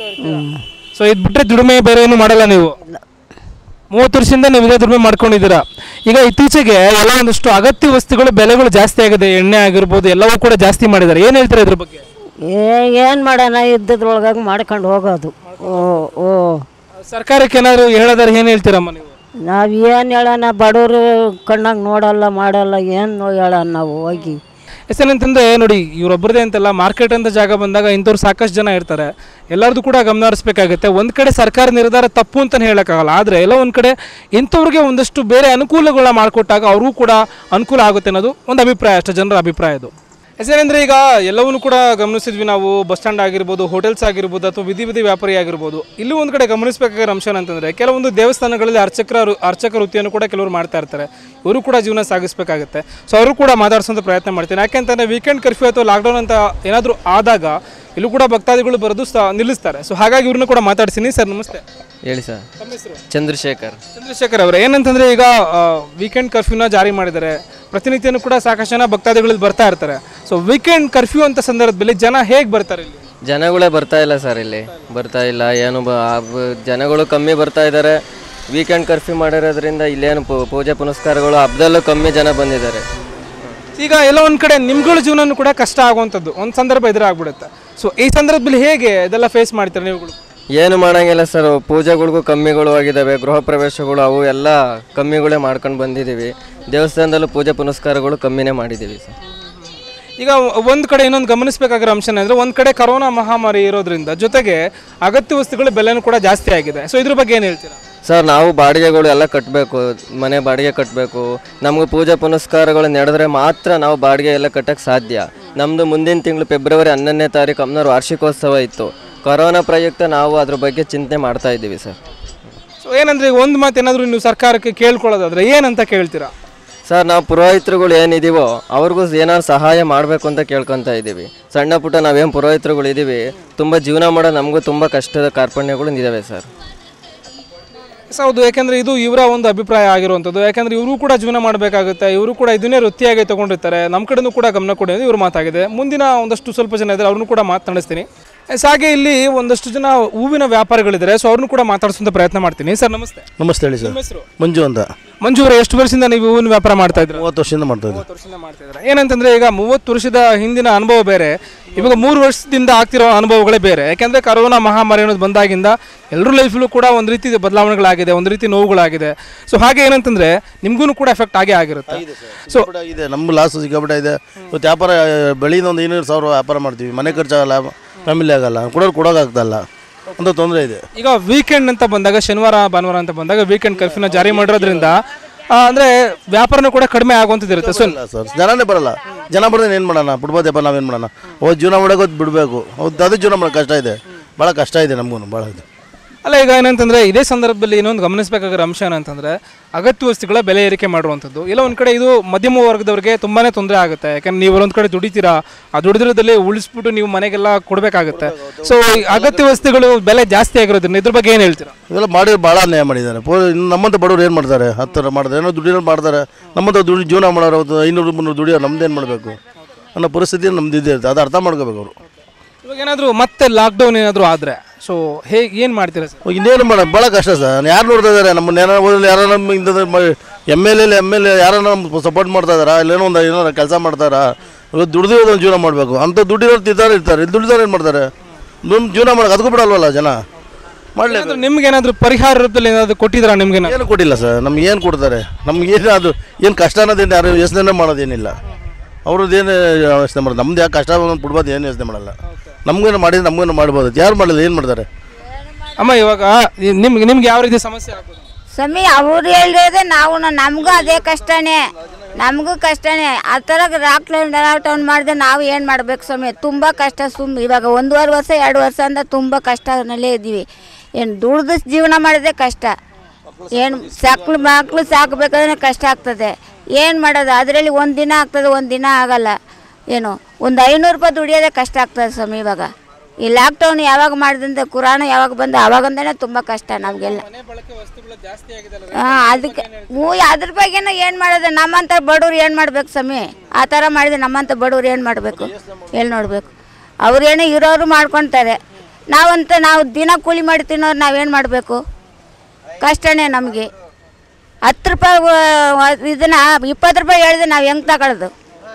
ಸೊ ಇದು ಬಿಟ್ಟರೆ ದುಡಿಮೆ ಬೇರೆ ಏನು ಮಾಡಲ್ಲ ನೀವು ಮೂವತ್ತು ವರ್ಷದಿಂದ ನೀವು ಇದೇ ದುಡಿಮೆ ಮಾಡ್ಕೊಂಡಿದ್ದೀರಾ ಈಗ ಇತ್ತೀಚೆಗೆ ಎಲ್ಲ ಒಂದಷ್ಟು ಅಗತ್ಯ ವಸ್ತುಗಳು ಬೆಲೆಗಳು ಜಾಸ್ತಿ ಆಗಿದೆ ಎಣ್ಣೆ ಆಗಿರ್ಬೋದು ಎಲ್ಲವೂ ಕೂಡ ಜಾಸ್ತಿ ಮಾಡಿದ್ದಾರೆ ಏನು ಹೇಳ್ತೀರಾ ಇದ್ರ ಬಗ್ಗೆ ಏ ಏನು ಮಾಡೋಣ ಇದ್ದದ್ರೊಳಗಾಗಿ ಮಾಡ್ಕೊಂಡು ಹೋಗೋದು ಓ ಓ ಸರ್ಕಾರಕ್ಕೆ ಏನಾದ್ರು ಹೇಳೋದಾರೆ ಏನು ಹೇಳ್ತೀರಮ್ಮ ನೀವು ನಾವು ಏನು ಹೇಳೋಣ ಬಡವರು ಕಣ್ಣಾಗ ನೋಡಲ್ಲ ಮಾಡಲ್ಲ ಏನು ಹೇಳೋಣ ನಾವು ಹೋಗಿ ಎಷ್ಟೇನಂತಂದ್ರೆ ನೋಡಿ ಇವರೊಬ್ಬರದೇ ಅಂತಲ್ಲ ಮಾರ್ಕೆಟ್ ಅಂತ ಜಾಗ ಬಂದಾಗ ಇಂಥವ್ರು ಸಾಕಷ್ಟು ಜನ ಇರ್ತಾರೆ ಎಲ್ಲರದು ಕೂಡ ಗಮನ ಹರಿಸ್ಬೇಕಾಗುತ್ತೆ ಒಂದು ಕಡೆ ಸರ್ಕಾರ ನಿರ್ಧಾರ ತಪ್ಪು ಅಂತಲೇ ಹೇಳೋಕ್ಕಾಗಲ್ಲ ಆದರೆ ಎಲ್ಲ ಒಂದು ಕಡೆ ಇಂಥವ್ರಿಗೆ ಒಂದಷ್ಟು ಬೇರೆ ಅನುಕೂಲಗಳನ್ನ ಮಾಡಿಕೊಟ್ಟಾಗ ಅವ್ರಿಗೂ ಕೂಡ ಅನುಕೂಲ ಆಗುತ್ತೆ ಅನ್ನೋದು ಒಂದು ಅಭಿಪ್ರಾಯ ಅಷ್ಟೇ ಜನರ ಅಭಿಪ್ರಾಯ ಇದು ಯಾಕಂದ್ರೆ ಈಗ ಎಲ್ಲವನ್ನೂ ಕೂಡ ಗಮನಿಸಿದ್ವಿ ನಾವು ಬಸ್ ಸ್ಟ್ಯಾಂಡ್ ಆಗಿರ್ಬೋದು ಹೋಟೆಲ್ಸ್ ಆಗಿರ್ಬೋದು ಅಥವಾ ವಿಧಿ ವಿಧಿ ವ್ಯಾಪಾರಿ ಆಗಿರ್ಬೋದು ಇಲ್ಲೂ ಒಂದು ಕಡೆ ಗಮನಿಸಬೇಕಾಗಿರೋ ಅಂಶ ಏನಂತಂದ್ರೆ ಕೆಲವೊಂದು ದೇವಸ್ಥಾನಗಳಲ್ಲಿ ಅರ್ಚಕರ ವೃ- ಅರ್ಚಕ ವೃತ್ತಿಯನ್ನು ಕೂಡ ಕೆಲವರು ಮಾಡ್ತಾ ಇರ್ತಾರೆ ಇವರು ಕೂಡ ಜೀವನ ಸಾಗಿಸಬೇಕಾಗುತ್ತೆ ಸೊ ಅವರು ಕೂಡ ಮಾತಾಡ್ಸೋಂಥ ಪ್ರಯತ್ನ ಮಾಡ್ತೀನಿ ಯಾಕೆಂತಂದ್ರೆ ವೀಕೆಂಡ್ ಕರ್ಫ್ಯೂ ಅಥವಾ ಲಾಕ್ಡೌನ್ ಅಂತ ಏನಾದರೂ ಆದಾಗ ಇಲ್ಲೂ ಕೂಡ ಭಕ್ತಾದಿಗಳು ಬರೋದು ಸ ನಿಲ್ಲಿಸ್ತಾರೆ ಸೊ ಹಾಗಾಗಿ ಇವ್ರನ್ನ ಕೂಡ ಮಾತಾಡ್ತೀನಿ ಸರ್ ನಮಸ್ತೆ ಹೇಳಿ ಸರ್ ತಮ್ಮ ಹೆಸರು ಚಂದ್ರಶೇಖರ್ ಚಂದ್ರಶೇಖರ್ ಅವರೇ ಏನಂತಂದ್ರೆ ಈಗ ವೀಕೆಂಡ್ ಕರ್ಫ್ಯೂನ ಜಾರಿ ಮಾಡಿದ್ದಾರೆ ಪ್ರತಿನಿತ್ಯನೂ ಕೂಡ ಸಾಕಷ್ಟು ಜನ ಭಕ್ತಾದಿಗಳು ಬರ್ತಾ ಇರ್ತಾರೆ ಸೊ ವೀಕೆಂಡ್ ಕರ್ಫ್ಯೂ ಅಂತ ಸಂದರ್ಭದಲ್ಲಿ ಜನ ಹೇಗೆ ಬರ್ತಾರೆ ಇಲ್ಲಿ ಜನಗಳೇ ಬರ್ತಾ ಇಲ್ಲ ಸರ್ ಇಲ್ಲಿ ಬರ್ತಾ ಇಲ್ಲ ಏನು ಬ- ಆ ಬ- ಜನಗಳು ಕಮ್ಮಿ ಬರ್ತಾ ಇದ್ದಾರೆ ವೀಕೆಂಡ್ ಕರ್ಫ್ಯೂ ಮಾಡಿರೋದ್ರಿಂದ ಇಲ್ಲೇನು ಪೂ- ಪೂಜೆ ಪುನಸ್ಕಾರಗಳು ಹಬ್ಬದಲ್ಲೂ ಕಮ್ಮಿ ಜನ ಬಂದಿದ್ದಾರೆ ಈಗ ಎಲ್ಲ ಒಂದು ಕಡೆ ನಿಮ್ಗಳ ಜೀವನನೂ ಕೂಡ ಕಷ್ಟ ಆಗುವಂಥದ್ದು ಒಂದು ಸಂದರ್ಭ ಎದುರಾಗ್ಬಿಡುತ್ತೆ ಸೊ ಈ ಸಂದರ್ಭದಲ್ಲಿ ಹೇಗೆ ಇದೆಲ್ಲ ಫೇಸ್ ಮಾಡ್ತಾರೆ ನೀವುಗಳು ಏನು ಮಾಡಂಗಿಲ್ಲ ಸರ್ ಪೂಜೆಗಳಿಗೂ ಕಮ್ಮಿಗಳು ಆಗಿದ್ದಾವೆ ಗೃಹ ಪ್ರವೇಶಗಳು ಅವು ಎಲ್ಲ ಕಮ್ಮಿಗಳೇ ಮಾಡ್ಕೊಂಡು ಬಂದಿದ್ದೀವಿ ದೇವಸ್ಥಾನದಲ್ಲೂ ಪೂಜೆ ಪುನಸ್ಕಾರಗಳು ಕಮ್ಮಿನೇ ಮಾಡಿದ್ದೀವಿ ಸರ್ ಈಗ ಒಂದು ಕಡೆ ಇನ್ನೊಂದು ಗಮನಿಸಬೇಕಾಗಿರೋ ಅಂಶ ಅಂದರೆ ಒಂದು ಕಡೆ ಕರೋನಾ ಮಹಾಮಾರಿ ಇರೋದ್ರಿಂದ ಜೊತೆಗೆ ಅಗತ್ಯ ವಸ್ತುಗಳ ಬೆಲೆನೂ ಕೂಡ ಜಾಸ್ತಿ ಆಗಿದೆ ಸೊ ಇದ್ರ ಬಗ್ಗೆ ಏನು ಹೇಳ್ತೀರಾ ಸರ್ ನಾವು ಬಾಡಿಗೆಗಳು ಎಲ್ಲ ಕಟ್ಟಬೇಕು ಮನೆ ಬಾಡಿಗೆ ಕಟ್ಟಬೇಕು ನಮಗೆ ಪೂಜೆ ಪುನಸ್ಕಾರಗಳು ನಡೆದ್ರೆ ಮಾತ್ರ ನಾವು ಬಾಡಿಗೆ ಎಲ್ಲ ಕಟ್ಟಕ್ಕೆ ಸಾಧ್ಯ ನಮ್ಮದು ಮುಂದಿನ ತಿಂಗಳು ಫೆಬ್ರವರಿ ಹನ್ನೊಂದನೇ ತಾರೀಕು ಅಮ್ಮನವ್ರ ವಾರ್ಷಿಕೋತ್ಸವ ಇತ್ತು ಕೊರೋನಾ ಪ್ರಯುಕ್ತ ನಾವು ಅದ್ರ ಬಗ್ಗೆ ಚಿಂತೆ ಮಾಡ್ತಾ ಇದ್ದೀವಿ ಸರ್ ಸೊ ಏನಂದ್ರೆ ಈಗ ಒಂದು ಮಾತು ಏನಾದರೂ ನೀವು ಸರ್ಕಾರಕ್ಕೆ ಕೇಳ್ಕೊಳ್ಳೋದಾದ್ರೆ ಏನಂತ ಕೇಳ್ತೀರಾ ಸರ್ ನಾವು ಪುರೋಹಿತರುಗಳು ಏನಿದೀವೋ ಅವ್ರಿಗೂ ಏನಾದ್ರು ಸಹಾಯ ಮಾಡಬೇಕು ಅಂತ ಕೇಳ್ಕೊತಾ ಇದ್ದೀವಿ ಸಣ್ಣ ಪುಟ್ಟ ನಾವೇನು ಪುರೋಹಿತರುಗಳು ಇದ್ದೀವಿ ತುಂಬ ಜೀವನ ಮಾಡೋ ನಮಗೂ ತುಂಬ ಕಷ್ಟದ ಕಾರ್ಪಣ್ಯಗಳು ಇದ್ದಾವೆ ಸರ್ ಸೊ ಹೌದು ಯಾಕೆಂದ್ರೆ ಇದು ಇವರ ಒಂದು ಅಭಿಪ್ರಾಯ ಆಗಿರುವಂಥದ್ದು ಯಾಕೆಂದ್ರೆ ಇವರು ಕೂಡ ಜೀವನ ಮಾಡಬೇಕಾಗುತ್ತೆ ಇವರು ಕೂಡ ಇದನ್ನೇ ವೃತ್ತಿಯಾಗಿ ತಗೊಂಡಿರ್ತಾರೆ ನಮ್ಮ ಕಡೆನೂ ಕೂಡ ಗಮನ ಕೊಡಿ ಅಂತ ಇವ್ರ ಮಾತಾಗಿದೆ ಮುಂದಿನ ಒಂದಷ್ಟು ಸ್ವಲ್ಪ ಜನ ಇದ್ದಾರೆ ಅವ್ರನ್ನೂ ಕೂಡ ಮಾತನಾಡಿಸ್ತೀನಿ ಎಸ್, ಹಾಗೆ ಇಲ್ಲಿ ಒಂದಷ್ಟು ಜನ ಹೂವಿನ ವ್ಯಾಪಾರಿಗಳಿದ್ದಾರೆ ಸೊ ಅವ್ರನ್ನೂ ಕೂಡ ಮಾತಾಡಿಸುವಂಥ ಪ್ರಯತ್ನ ಮಾಡ್ತೀನಿ ಸರ್ ನಮಸ್ತೆ ನಮಸ್ತೆ ಹೇಳಿ ಸರ್ ನಿಮ್ಮ ಹೆಸರು ಮಂಜು ಅಂತ ಮಂಜು ಅವರೇ ಎಷ್ಟು ವರ್ಷದಿಂದ ನೀವು ಹೂವಿನ ವ್ಯಾಪಾರ ಮಾಡ್ತಾ ಇದ್ದೀರಾ ಮೂವತ್ತು ವರ್ಷದಿಂದ ಮಾಡ್ತಾ ಇದ್ದೆ ಮೂವತ್ತು ವರ್ಷದಿಂದ ಮಾಡ್ತಾ ಇದ್ದಾರೆ ಏನಂತಂದ್ರೆ ಈಗ ಮೂವತ್ತು ವರ್ಷದ ಹಿಂದಿನ ಅನುಭವ ಬೇರೆ ಇವಾಗ ಮೂರು ವರ್ಷದಿಂದ ಆಗ್ತಿರೋ ಅನುಭವಗಳೇ ಬೇರೆ ಯಾಕೆಂದ್ರೆ ಕರೋನಾ ಮಹಾಮಾರಿ ಅನ್ನೋದು ಬಂದಾಗಿಂದ ಎಲ್ಲರ ಲೈಫಲ್ಲೂ ಕೂಡ ಒಂದು ರೀತಿ ಬದಲಾವಣೆಗಳಾಗಿದೆ ಒಂದು ರೀತಿ ನೋವುಗಳಾಗಿದೆ ಸೊ ಹಾಗೆ ಏನಂತಂದ್ರೆ ನಿಮ್ಗೂ ಕೂಡ ಎಫೆಕ್ಟ್ ಆಗೇ ಆಗಿರುತ್ತೆ ಸೊ ಇದೆ ನಮ್ಮ ಲಾಸ್ ಸಿಕ್ಕಾಬಿಟ್ಟ ಇದೆ ಇವತ್ತು ವ್ಯಾಪಾರ ಬೆಳೆಯಿಂದ ಒಂದು ಐನೂರು ಸಾವಿರ ವ್ಯಾಪಾರ ಮಾಡ್ತೀವಿ ಮನೆ ಖರ್ಚಾಗಲ್ಲ ಫ್ಯಾಮಿಲಿ ಆಗಲ್ಲ ಕೊಡೋರು ಕೊಡೋಕ್ಕಾಗ್ತಲ್ಲ ಅಂತ ತೊಂದರೆ ಇದೆ ಈಗ ವೀಕೆಂಡ್ ಅಂತ ಬಂದಾಗ ಶನಿವಾರ ಭಾನುವಾರ ಅಂತ ಬಂದಾಗ ವೀಕೆಂಡ್ ಕರ್ಫ್ಯೂನ ಜಾರಿ ಮಾಡಿರೋದ್ರಿಂದ ಆ, ಅಂದ್ರೆ ವ್ಯಾಪಾರನೂ ಕೂಡ ಕಡಿಮೆ ಆಗುವಂಥದ್ದು ಇರುತ್ತೆ ಸೊ ಇಲ್ಲ ಸರ್ ಜನನೇ ಬರಲ್ಲ ಜನ ಬರ್ದೇನೆ ಏನು ಮಾಡೋಣ ಬಿಡ್ಬೋದಪ್ಪ ನಾವೇನು ಮಾಡೋಣ ಹೋದ್ ಜೀವನ ಮಾಡೋಕೆ ಬಿಡಬೇಕು ಹೌದು ಅದು ಜೀವನ ಮಾಡೋಕೆ ಕಷ್ಟ ಇದೆ ಭಾಳ ಕಷ್ಟ ಇದೆ ನಮಗೂ ಭಾಳ ಇದೆ ಅಲ್ಲ ಈಗ ಏನಂತಂದ್ರೆ ಇದೇ ಸಂದರ್ಭದಲ್ಲಿ ಇನ್ನೊಂದು ಗಮನಿಸಬೇಕಾಗಿರೋ ಅಂಶ ಏನಂತಂದ್ರೆ ಅಗತ್ಯ ವಸ್ತುಗಳ ಬೆಲೆ ಏರಿಕೆ ಮಾಡುವಂಥದ್ದು ಇಲ್ಲ ಒಂದು ಕಡೆ ಇದು ಮಧ್ಯಮ ವರ್ಗದವರಿಗೆ ತುಂಬಾನೇ ತೊಂದರೆ ಆಗುತ್ತೆ ಯಾಕಂದ್ರೆ ನೀವು ಒಂದು ಕಡೆ ದುಡಿತೀರಾ ಆ ದುಡಿದಿರೋದಲ್ಲಿ ಉಳಿಸ್ಬಿಟ್ಟು ನೀವು ಮನೆಗೆಲ್ಲ ಕೊಡಬೇಕಾಗುತ್ತೆ ಸೊ ಅಗತ್ಯ ವಸ್ತುಗಳು ಬೆಲೆ ಜಾಸ್ತಿ ಆಗಿರೋದ್ರಿಂದ ಇದ್ರ ಬಗ್ಗೆ ಏನು ಹೇಳ್ತೀರಾ ಇವೆಲ್ಲ ಮಾಡಿ ಭಾಳ ಅನ್ಯಾಯ ಮಾಡಿದ್ದಾರೆ ಪೋ ಇನ್ನು ನಮ್ಮಂತ ಬಡವ್ರು ಏನು ಮಾಡ್ತಾರೆ ಹತ್ತರ ಮಾಡ್ತಾರೆ ಏನೋ ದುಡಿಯೋ ಮಾಡ್ತಾರೆ ನಮ್ಮಂತ ದುಡಿ ಜೀವನ ಮಾಡೋರು ಅವತ್ತು ಐನೂರು ಮುನ್ನೂರು ದುಡಿಯೋ ನಮ್ದೇನು ಮಾಡಬೇಕು ಅನ್ನೋ ಪರಿಸ್ಥಿತಿ ನಮ್ದು ಇದೇ ಇರುತ್ತೆ ಅದು ಅರ್ಥ ಮಾಡ್ಕೋಬೇಕು ಅವರು ಇವಾಗ ಏನಾದರೂ ಮತ್ತೆ ಲಾಕ್ಡೌನ್ ಏನಾದರೂ ಆದರೆ ಸೊ ಹೇಗೆ ಏನು ಮಾಡ್ತೀರಾ ಸರ್ ಇನ್ನೇನು ಮಾಡೋದು ಭಾಳ ಕಷ್ಟ ಸರ್ ಯಾರು ನೋಡ್ತಾ ಇದ್ದಾರೆ ನಮ್ಮನ್ನ ಏನೋ ಓದಲಿ ಯಾರೋ ನಮ್ಮ ಇಂಥದ್ದು M L L M L A ಯಾರೋ ನಮ್ಮ ಸಪೋರ್ಟ್ ಮಾಡ್ತಾ ಇದಾರಾ ಇಲ್ಲೇನೋ ಒಂದು ಏನೋ ಕೆಲಸ ಮಾಡ್ತಾರಾ ಇವತ್ತು ದುಡ್ದಿರೋದು ಒಂದು ಜೀವನ ಮಾಡಬೇಕು ಅಂಥ ದುಡ್ಡಿರೋರು ತಿಂತಾರೆ ಇರ್ತಾರೆ ಇಲ್ಲಿ ದುಡಿದವ್ರು ಏನು ಮಾಡ್ತಾರೆ ನಮ್ಮ ಜೀವನ ಮಾಡೋಕೆ ಅದಕ್ಕೂ ಬಿಡಲ್ವಲ್ಲ ಜನ ಮಾಡಲಿ ಏನಾದರೂ ನಿಮ್ಗೆ ಏನಾದರೂ ಪರಿಹಾರ ರೂಪದಲ್ಲಿ ಏನಾದರೂ ಕೊಟ್ಟಿದ್ದೀರಾ ನಿಮ್ಗೆ ಏನು ಕೊಟ್ಟಿಲ್ಲ ಸರ್ ನಮ್ಗೆ ಏನು ಕೊಡ್ತಾರೆ ನಮ್ಗೆ ಏನು ಅದು ಏನು ಕಷ್ಟ ಅನ್ನೋದೇನು ಯಾರು ಯೋಚನೆ ಮಾಡೋದೇನಿಲ್ಲ ಅವ್ರದ್ದು ಏನು ಯೋಚನೆ ಮಾಡೋದು ನಮ್ದು ಯಾಕೆ ಕಷ್ಟ ಬಂದು ಬಿಡ್ಬೋದು ಏನು ಯೋಚನೆ ಮಾಡಲ್ಲ ನಮಗೇನು ಮಾಡಿದ್ರೆ ನಮಗೇನು ಮಾಡ್ಬೋದು ಯಾರು ಮಾಡಿಲ್ಲ ಏನು ಮಾಡ್ತಾರೆ ಅಮ್ಮ ಇವಾಗ ನಿಮ್ಗೆ ನಿಮ್ಗೆ ಯಾವ ರೀತಿ ಸಮಸ್ಯೆ ಆಗ್ಬೋದು ಸ್ವಾಮಿ ಅವ್ರು ಹೇಳಿರೋದೆ ನಾವು ನಮಗೂ ಅದೇ ಕಷ್ಟನೇ ನಮಗೂ ಕಷ್ಟನೇ ಆ ಥರ ಲಾಕ್ಡೌನ್ ಲಾಕ್ಡೌನ್ ಮಾಡಿದ್ರೆ ನಾವು ಏನು ಮಾಡ್ಬೇಕು ಸ್ವಾಮಿ ತುಂಬ ಕಷ್ಟ ಸುಮ್ಮ ಇವಾಗ ಒಂದೂವರೆ ವರ್ಷ ಎರಡು ವರ್ಷ ಅಂತ ತುಂಬ ಕಷ್ಟನಲ್ಲೇ ಇದ್ದೀವಿ ಏನು ದುಡ್ದು ಜೀವನ ಮಾಡಿದ್ರೆ ಕಷ್ಟ ಏನು ಸಾಕ್ಳು ಮಕ್ಕಳು ಸಾಕಬೇಕಾದ್ರೆ ಕಷ್ಟ ಆಗ್ತದೆ ಏನು ಮಾಡೋದು ಅದರಲ್ಲಿ ಒಂದು ದಿನ ಆಗ್ತದೆ ಒಂದು ದಿನ ಆಗಲ್ಲ ಏನು ಒಂದು ಐನೂರು ರೂಪಾಯಿ ದುಡಿಯೋದೇ ಕಷ್ಟ ಆಗ್ತದೆ ಸ್ವಾಮಿ ಇವಾಗ ಈ ಲಾಕ್ಡೌನ್ ಯಾವಾಗ ಮಾಡಿದಂತೆ ಕುರಾಣ ಯಾವಾಗ ಬಂದು ಅವಾಗಿಂದನೇ ತುಂಬ ಕಷ್ಟ ನಮಗೆಲ್ಲ ಹಾಂ ಅದಕ್ಕೆ ಹ್ಞೂ ಅದ್ರ ಬಗ್ಗೆನೂ ಏನು ಮಾಡೋದು ನಮ್ಮಂಥ ಬಡವ್ರು ಏನು ಮಾಡ್ಬೇಕು ಸ್ವಾಮಿ ಆ ಥರ ಮಾಡಿದ್ರೆ ನಮ್ಮಂಥ ಬಡವ್ರು ಏನು ಮಾಡಬೇಕು ಎಲ್ಲಿ ನೋಡಬೇಕು ಅವ್ರೇನೋ ಇರೋರು ಮಾಡ್ಕೊತಾರೆ ನಾವಂತ ನಾವು ದಿನ ಕೂಲಿ ಮಾಡಿ ತಿನ್ನೋರು ನಾವೇನು ಮಾಡಬೇಕು ಕಷ್ಟನೇ ನಮಗೆ ಹತ್ತು ರೂಪಾಯಿ ವ- ಇದನ್ನ ಇಪ್ಪತ್ತು ರೂಪಾಯಿ ಹೇಳಿದ್ರೆ ನಾವು ಹೆಂಗೆ ತಗೊಳ್ಳೋದು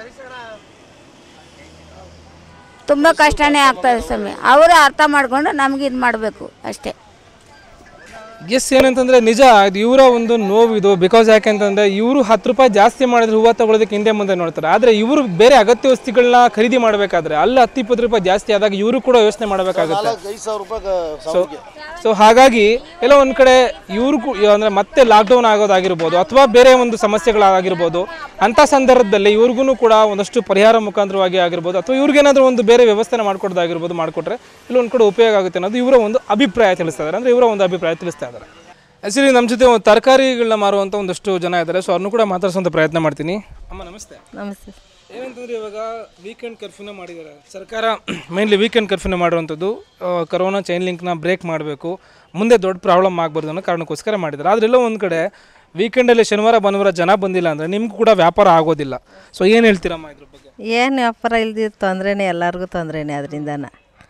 ತುಂಬ ಕಷ್ಟನೇ ಆಗ್ತದೆ ಸ್ವಾಮಿ ಅವರು ಅರ್ಥ ಮಾಡಿಕೊಂಡು ನಮ್ಗೆ ಇದು ಮಾಡಬೇಕು ಅಷ್ಟೇ ಎಸ್ ಏನಂತಂದ್ರೆ ನಿಜ ಇದು ಇವರ ಒಂದು ನೋವು ಇದು ಬಿಕಾಸ್ ಯಾಕೆಂತಂದ್ರೆ ಇವರು ಹತ್ತು ರೂಪಾಯಿ ಜಾಸ್ತಿ ಮಾಡಿದ್ರೆ ಹೂವು ತಗೊಳ್ಳೋದಕ್ಕೆ ಹಿಂದೆ ಮುಂದೆ ನೋಡ್ತಾರೆ ಆದರೆ ಇವರು ಬೇರೆ ಅಗತ್ಯ ವಸ್ತುಗಳನ್ನ ಖರೀದಿ ಮಾಡಬೇಕಾದ್ರೆ ಅಲ್ಲಿ ಹತ್ತು ಇಪ್ಪತ್ತು ರೂಪಾಯಿ ಜಾಸ್ತಿ ಆದಾಗ ಇವರು ಕೂಡ ಯೋಚನೆ ಮಾಡಬೇಕಾಗುತ್ತೆ ಐದು ಸಾವಿರ ರೂಪಾಯಿ ಸೊ ಸೊ ಹಾಗಾಗಿ ಎಲ್ಲ ಒಂದು ಕಡೆ ಇವರು ಅಂದರೆ ಮತ್ತೆ ಲಾಕ್ಡೌನ್ ಆಗೋದಾಗಿರ್ಬೋದು ಅಥವಾ ಬೇರೆ ಒಂದು ಸಮಸ್ಯೆಗಳಾಗಿರ್ಬೋದು ಅಂಥ ಸಂದರ್ಭದಲ್ಲಿ ಇವ್ರಿಗೂ ಕೂಡ ಒಂದಷ್ಟು ಪರಿಹಾರ ಮುಖಾಂತರವಾಗಿ ಆಗಿರ್ಬೋದು ಅಥವಾ ಇವ್ರಿಗೇನಾದರೂ ಒಂದು ಬೇರೆ ವ್ಯವಸ್ಥೆನ ಮಾಡಿಕೊಡೋದಾಗಿರ್ಬೋದು ಮಾಡಿಕೊಟ್ರೆ ಇಲ್ಲಿ ಒಂದು ಕಡೆ ಉಪಯೋಗ ಆಗುತ್ತೆ ಅನ್ನೋದು ಇವರ ಒಂದು ಅಭಿಪ್ರಾಯ ತಿಳಿಸ್ತಾ ಇದ್ದಾರೆ ಅಂದರೆ ಇವರ ಒಂದು ಅಭಿಪ್ರಾಯ ತಿಳಿಸ್ತಾ ಇದ್ದಾರೆ ಆ್ಯಕ್ಚುಲಿ ನಮ್ಮ ಜೊತೆ ಒಂದು ತರಕಾರಿಗಳನ್ನ ಮಾರುವಂಥ ಒಂದಷ್ಟು ಜನ ಇದ್ದಾರೆ ಸೊ ಅವ್ರನ್ನೂ ಕೂಡ ಮಾತಾಡ್ಸೋಂಥ ಪ್ರಯತ್ನ ಮಾಡ್ತೀನಿ ಅಮ್ಮ ನಮಸ್ತೆ ನಮಸ್ತೆ ಏನಂತಂದ್ರೆ ಇವಾಗ ವೀಕೆಂಡ್ ಕರ್ಫ್ಯೂನ ಮಾಡಿದ್ದಾರೆ ಸರ್ಕಾರ ಮೇನ್ಲಿ ವೀಕೆಂಡ್ ಕರ್ಫ್ಯೂನ ಮಾಡುವಂಥದ್ದು ಆ, ಕರೋನಾ ಚೈನ್ ಲಿಂಕ್ನ ಬ್ರೇಕ್ ಮಾಡಬೇಕು ಮುಂದೆ ದೊಡ್ಡ ಪ್ರಾಬ್ಲಮ್ ಆಗಬಾರ್ದು ಅನ್ನೋ ಕಾರಣಕ್ಕೋಸ್ಕರ ಮಾಡಿದ್ದಾರೆ ಆದ್ರೆ ಎಲ್ಲೋ ಒಂದು ಕಡೆ ವೀಕೆಂಡಲ್ಲಿ ಶನಿವಾರ ಭಾನುವಾರ ಜನ ಬಂದಿಲ್ಲ ಅಂದರೆ ನಿಮ್ಗೂ ಕೂಡ ವ್ಯಾಪಾರ ಆಗೋದಿಲ್ಲ ಸೊ ಏನು ಹೇಳ್ತೀರಮ್ಮ ಇದ್ರ ಬಗ್ಗೆ ಏನು ವ್ಯಾಪಾರ ಇಲ್ದಿದ್ದು ತೊಂದರೆನೇ ಎಲ್ಲರಿಗೂ ತೊಂದರೆನೇ ಅದರಿಂದನ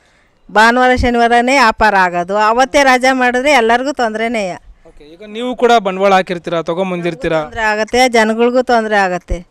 ಭಾನುವಾರ ಶನಿವಾರನೇ ವ್ಯಾಪಾರ ಆಗೋದು ಅವತ್ತೇ ರಜಾ ಮಾಡಿದ್ರೆ ಎಲ್ಲರಿಗೂ ತೊಂದರೆನೇ ಓಕೆ ಈಗ ನೀವು ಕೂಡ ಬಂಡವಾಳ ಹಾಕಿರ್ತೀರಾ ತೊಗೊಂಬಂದಿರ್ತೀರಾ ತೊಂದರೆ ಆಗತ್ತೆ ಜನಗಳಿಗೂ ತೊಂದರೆ ಆಗತ್ತೆ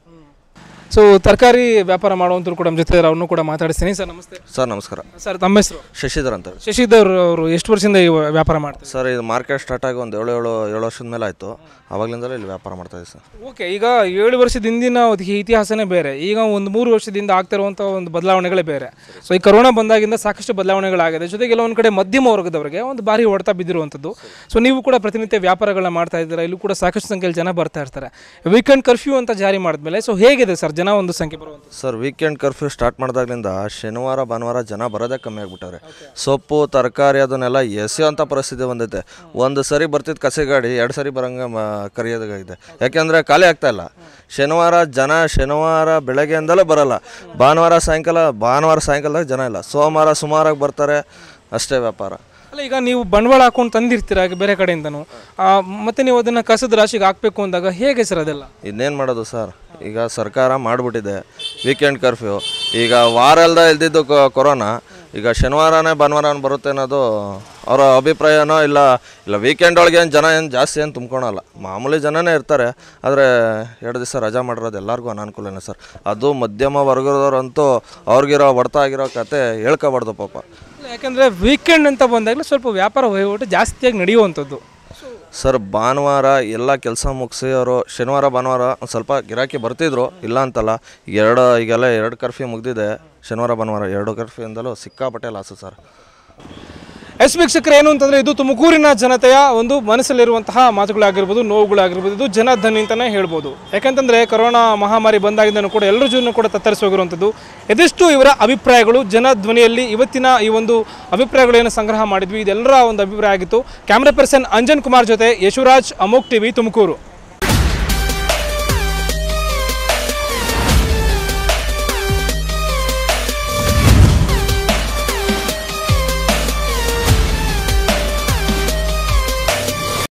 ಸೊ ತರಕಾರಿ ವ್ಯಾಪಾರ ಮಾಡುವಂಥವ್ರು ಕೂಡ ನಮ್ಮ ಜೊತೆ ಇದ್ದಾರೆ, ಅವ್ರನ್ನೂ ಕೂಡ ಮಾತಾಡಿಸ್ತೀನಿ ಸರ್ ನಮಸ್ತೆ ಸರ್ ನಮಸ್ಕಾರ ಸರ್ ತಮ್ಮ ಹೆಸರು ಶಶಿಧರ್ ಅಂತ ಹೇಳಿ ಶಶಿಧರ್ ಅವರು ಎಷ್ಟು ವರ್ಷದಿಂದ ಈ ವ್ಯಾಪಾರ ಮಾಡ್ತಾರೆ ಸರ್ ಇದು ಮಾರ್ಕೆಟ್ ಸ್ಟಾರ್ಟ್ ಆಗಿ ಒಂದು ಏಳು ಏಳು ಏಳು ವರ್ಷದ ಮೇಲೆ ಆಯಿತು ಆವಾಗಲಿಂದಲೇ ಇಲ್ಲಿ ವ್ಯಾಪಾರ ಮಾಡ್ತಾ ಇದ್ದೀವಿ ಸರ್ ಓಕೆ ಈಗ ಏಳು ವರ್ಷದ ಹಿಂದಿನ ಒಂದು ಇತಿಹಾಸನೇ ಬೇರೆ ಈಗ ಒಂದು ಮೂರು ವರ್ಷದಿಂದ ಆಗ್ತಿರುವಂಥ ಒಂದು ಬದಲಾವಣೆಗಳೇ ಬೇರೆ ಸೊ ಈ ಕರೋನಾ ಬಂದಾಗಿಂದ ಸಾಕಷ್ಟು ಬದಲಾವಣೆಗಳಾಗಿದೆ ಜೊತೆಗೆ ಕೆಲವೊಂದು ಕಡೆ ಮಧ್ಯಮ ವರ್ಗದವರಿಗೆ ಒಂದು ಭಾರಿ ಹೊಡೆತ ಬಿದ್ದಿರುವಂಥದ್ದು ಸೊ ನೀವು ಕೂಡ ಪ್ರತಿನಿತ್ಯ ವ್ಯಾಪಾರಗಳನ್ನ ಮಾಡ್ತಾ ಇದ್ದೀರಾ ಇಲ್ಲೂ ಕೂಡ ಸಾಕಷ್ಟು ಸಂಖ್ಯೆಯಲ್ಲಿ ಜನ ಬರ್ತಾ ಇರ್ತಾರೆ ವೀಕೆಂಡ್ ಕರ್ಫ್ಯೂ ಅಂತ ಜಾರಿ ಮಾಡಿದ್ಮೇಲೆ ಸೊ ಹೇಗಿದೆ ಸರ್ ಜನ ಒಂದು ಸಂಖ್ಯೆ ಬರುವಂಥದ್ದು ಸರ್ ವೀಕೆಂಡ್ ಕರ್ಫ್ಯೂ ಸ್ಟಾರ್ಟ್ ಮಾಡಿದಾಗಲಿಂದ ಶನಿವಾರ ಭಾನುವಾರ ಜನ ಬರೋದೇ ಕಮ್ಮಿ ಆಗಿಬಿಟ್ಟವ್ರೆ ಸೊಪ್ಪು ತರಕಾರಿ ಅದನ್ನೆಲ್ಲ ಎಸೆಯೋಂಥ ಪರಿಸ್ಥಿತಿ ಬಂದೈತೆ ಒಂದು ಸರಿ ಬರ್ತಿದ್ದು ಕಸೆ ಗಾಡಿ ಎರಡು ಸರಿ ಬರಂಗೆ ಮ ಕರೆಯೋದಾಗಿದೆ ಯಾಕೆಂದರೆ ಖಾಲಿ ಆಗ್ತಾ ಇಲ್ಲ ಶನಿವಾರ ಜನ ಶನಿವಾರ ಬೆಳಗ್ಗೆಯಿಂದಲೇ ಬರಲ್ಲ ಭಾನುವಾರ ಸಾಯಂಕಾಲ ಭಾನುವಾರ ಸಾಯಂಕಾಲದಾಗ ಜನ ಇಲ್ಲ ಸೋಮವಾರ ಸುಮಾರಾಗಿ ಬರ್ತಾರೆ ಅಷ್ಟೇ ವ್ಯಾಪಾರ ಅಲ್ಲ ಈಗ ನೀವು ಬಂಡವಾಳ ಹಾಕೊಂಡು ತಂದಿರ್ತೀರಾ ಈಗ ಬೇರೆ ಕಡೆಯಿಂದನೂ ಆ, ಮತ್ತೆ ನೀವು ಅದನ್ನು ಕಸದ ರಾಶಿಗೆ ಹಾಕಬೇಕು ಅಂದಾಗ ಹೇಗೆ ಸರ್ ಅದೆಲ್ಲ ಇನ್ನೇನು ಮಾಡೋದು ಸರ್ ಈಗ ಸರ್ಕಾರ ಮಾಡಿಬಿಟ್ಟಿದೆ ವೀಕೆಂಡ್ ಕರ್ಫ್ಯೂ ಈಗ ವಾರ ಅಲ್ದ ಇಲ್ದಿದ್ದು ಕೊ- ಕೊರೋನಾ ಈಗ ಶನಿವಾರನೇ ಭಾನುವಾರ ಬರುತ್ತೆ ಅನ್ನೋದು ಅವರ ಅಭಿಪ್ರಾಯನೋ ಇಲ್ಲ ಇಲ್ಲ ವೀಕೆಂಡ್ ಒಳಗೆ ಏನು ಜನ ಏನು ಜಾಸ್ತಿ ಏನು ತುಂಬ್ಕೊಳಲ್ಲ ಮಾಮೂಲಿ ಜನನೇ ಇರ್ತಾರೆ ಆದರೆ ಎರಡು ದಿವಸ ರಜಾ ಮಾಡಿರೋದು ಎಲ್ಲರಿಗೂ ಅನಾನುಕೂಲನೇ ಸರ್ ಅದು ಮಧ್ಯಮ ವರ್ಗದವ್ರಂತೂ ಅವ್ರಿಗಿರೋ ಹೊಡ್ತಾ ಆಗಿರೋ ಕತೆ ಹೇಳ್ಕೊಬಾರ್ದು ಪಾಪ ಯಾಕಂದರೆ ವೀಕೆಂಡ್ ಅಂತ ಬಂದಾಗಲೇ ಸ್ವಲ್ಪ ವ್ಯಾಪಾರ ವಹಿವಾಟು ಜಾಸ್ತಿಯಾಗಿ ನಡೆಯುವಂಥದ್ದು ಸರ್ ಭಾನುವಾರ ಎಲ್ಲ ಕೆಲಸ ಮುಗಿಸಿ ಅವರು ಶನಿವಾರ ಭಾನುವಾರ ಒಂದು ಸ್ವಲ್ಪ ಗಿರಾಕಿ ಬರ್ತಿದ್ರು ಇಲ್ಲ ಅಂತಲ್ಲ ಈಗ ಎರಡು ಈಗೆಲ್ಲ ಎರಡು ಕರ್ಫ್ಯೂ ಮುಗ್ದಿದೆ ಶನಿವಾರ ಭಾನುವಾರ ಎರಡು ಕರ್ಫ್ಯೂಯಿಂದಲೂ ಸಿಕ್ಕಾಪಟ್ಟೆ ಲಾಸು ಸರ್ ಎಸ್ ವೀಕ್ಷಕರು ಏನು ಅಂತಂದರೆ ಇದು ತುಮಕೂರಿನ ಜನತೆಯ ಒಂದು ಮನಸ್ಸಲ್ಲಿರುವಂತಹ ಮಾತುಗಳಾಗಿರ್ಬೋದು ನೋವುಗಳಾಗಿರ್ಬೋದು ಇದು ಜನಧನಿ ಅಂತಲೇ ಹೇಳ್ಬೋದು ಯಾಕಂತಂದರೆ ಕೊರೋನಾ ಮಹಾಮಾರಿ ಬಂದಾಗಿಂದನೂ ಕೂಡ ಎಲ್ಲರ ಜೀವನ ಕೂಡ ತತ್ತರಿಸಿ ಹೋಗಿರುವಂಥದ್ದು ಇದಿಷ್ಟು ಇವರ ಅಭಿಪ್ರಾಯಗಳು ಜನಧ್ವನಿಯಲ್ಲಿ ಇವತ್ತಿನ ಈ ಒಂದು ಅಭಿಪ್ರಾಯಗಳೇನು ಸಂಗ್ರಹ ಮಾಡಿದ್ವಿ ಇದೆಲ್ಲರ ಒಂದು ಅಭಿಪ್ರಾಯ ಆಗಿತ್ತು ಕ್ಯಾಮ್ರಾ ಪರ್ಸನ್ ಅಂಜನ್ ಕುಮಾರ್ ಜೊತೆ ಯಶುರಾಜ್ ಅಮೋಕ್ ಟಿವಿ ತುಮಕೂರು